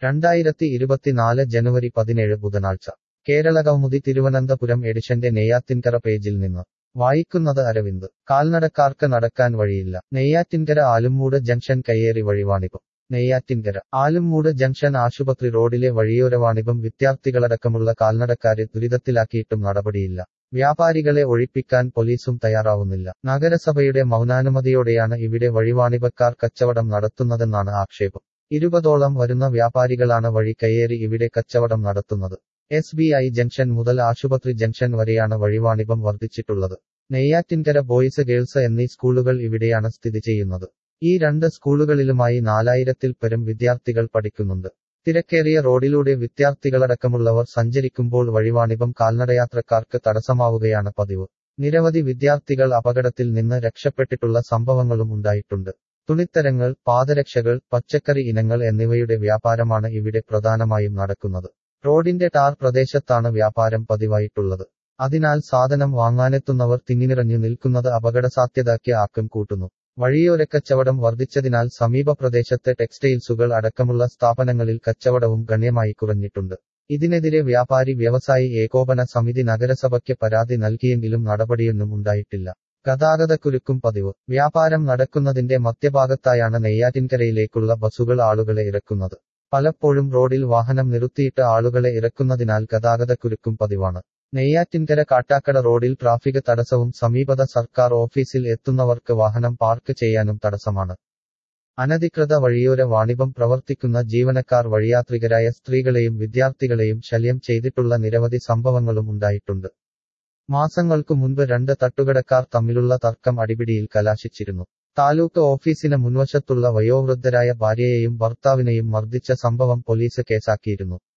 രണ്ടായിരത്തി ഇരുപത്തിനാല് ജനുവരി പതിനേഴ് ബുധനാഴ്ച കേരള കൗമുദി തിരുവനന്തപുരം എഡിഷന്റെ നെയ്യാത്തിൻകര പേജിൽ നിന്ന് വായിക്കുന്നത് അരവിന്ദ് കാൽനടക്കാർക്ക് നടക്കാൻ വഴിയില്ല നെയ്യാറ്റിൻകര ആലുംമൂട് ജംഗ്ഷൻ കയ്യേറി വഴിവാണിഭം നെയ്യാറ്റിൻകര ആലുംമൂട് ജംഗ്ഷൻ ആശുപത്രി റോഡിലെ വഴിയോര വാണിഭം വിദ്യാർത്ഥികളടക്കമുള്ള കാൽനടക്കാരെ ദുരിതത്തിലാക്കിയിട്ടും നടപടിയില്ല വ്യാപാരികളെ ഒഴിപ്പിക്കാൻ പോലീസും തയ്യാറാവുന്നില്ല നഗരസഭയുടെ മൗനാനുമതിയോടെയാണ് ഇവിടെ വഴിവാണിഭക്കാർ കച്ചവടം നടത്തുന്നതെന്നാണ് ആക്ഷേപം ഇരുപതോളം വരുന്ന വ്യാപാരികളാണ് വഴി കയ്യേറി ഇവിടെ കച്ചവടം നടത്തുന്നത് എസ് ബി ഐ ജംഗ്ഷൻ മുതൽ ആശുപത്രി ജംഗ്ഷൻ വരെയാണ് വഴിവാണിഭം വർദ്ധിച്ചിട്ടുള്ളത് നെയ്യാറ്റിൻകര ബോയ്സ് ഗേൾസ് എന്നീ സ്കൂളുകൾ ഇവിടെയാണ് സ്ഥിതി ചെയ്യുന്നത് ഈ രണ്ട് സ്കൂളുകളിലുമായി നാലായിരത്തിൽ പരം വിദ്യാർത്ഥികൾ പഠിക്കുന്നുണ്ട് തിരക്കേറിയ റോഡിലൂടെ വിദ്യാർത്ഥികളടക്കമുള്ളവർ സഞ്ചരിക്കുമ്പോൾ വഴിവാണിഭം കാൽനടയാത്രക്കാർക്ക് തടസ്സമാവുകയാണ് പതിവ് നിരവധി വിദ്യാർത്ഥികൾ അപകടത്തിൽ നിന്ന് രക്ഷപ്പെട്ടിട്ടുള്ള സംഭവങ്ങളും ഉണ്ടായിട്ടുണ്ട് തുണിത്തരങ്ങൾ പാദരക്ഷകൾ പച്ചക്കറി ഇനങ്ങൾ എന്നിവയുടെ വ്യാപാരമാണ് ഇവിടെ പ്രധാനമായും നടക്കുന്നത് റോഡിന്റെ ടാർ പ്രദേശത്താണ് വ്യാപാരം പതിവായിട്ടുള്ളത് അതിനാൽ സാധനം വാങ്ങാനെത്തുന്നവർ തിങ്ങിനിറഞ്ഞു നിൽക്കുന്നത് അപകടസാധ്യതയ്ക്ക് ആക്കം കൂട്ടുന്നു വഴിയോരക്കച്ചവടം വർദ്ധിച്ചതിനാൽ സമീപ പ്രദേശത്തെ ടെക്സ്റ്റൈൽസുകൾ അടക്കമുള്ള സ്ഥാപനങ്ങളിൽ കച്ചവടവും ഗണ്യമായി കുറഞ്ഞിട്ടുണ്ട് ഇതിനെതിരെ വ്യാപാരി വ്യവസായി ഏകോപന സമിതി നഗരസഭയ്ക്ക് പരാതി നൽകിയെങ്കിലും നടപടിയൊന്നും ഉണ്ടായിട്ടില്ല ഗതാഗതക്കുരുക്കും പതിവ് വ്യാപാരം നടക്കുന്നതിന്റെ മധ്യഭാഗത്തായാണ് നെയ്യാറ്റിൻകരയിലേക്കുള്ള ബസുകൾ ആളുകളെ ഇറക്കുന്നത് പലപ്പോഴും റോഡിൽ വാഹനം നിർത്തിയിട്ട് ആളുകളെ ഇറക്കുന്നതിനാൽ ഗതാഗതക്കുരുക്കും പതിവാണ് നെയ്യാറ്റിൻകര കാട്ടാക്കട റോഡിൽ ട്രാഫിക് തടസ്സവും സമീപത സർക്കാർ ഓഫീസിൽ എത്തുന്നവർക്ക് വാഹനം പാർക്ക് ചെയ്യാനും തടസ്സമാണ് അനധികൃത വഴിയോര വാണിഭം പ്രവർത്തിക്കുന്ന ജീവനക്കാർ വഴിയാത്രികരായ സ്ത്രീകളെയും വിദ്യാർത്ഥികളെയും ശല്യം ചെയ്തിട്ടുള്ള നിരവധി സംഭവങ്ങളും ഉണ്ടായിട്ടുണ്ട് മാസങ്ങൾക്കു മുൻപ് രണ്ട് തട്ടുകടക്കാർ തമ്മിലുള്ള തർക്കം അടിപിടിയിൽ കലാശിച്ചിരുന്നു താലൂക്ക് ഓഫീസിന് മുൻവശത്തുള്ള വയോവൃദ്ധരായ ഭാര്യയെയും ഭർത്താവിനെയും മർദ്ദിച്ച സംഭവം പോലീസ് കേസാക്കിയിരുന്നു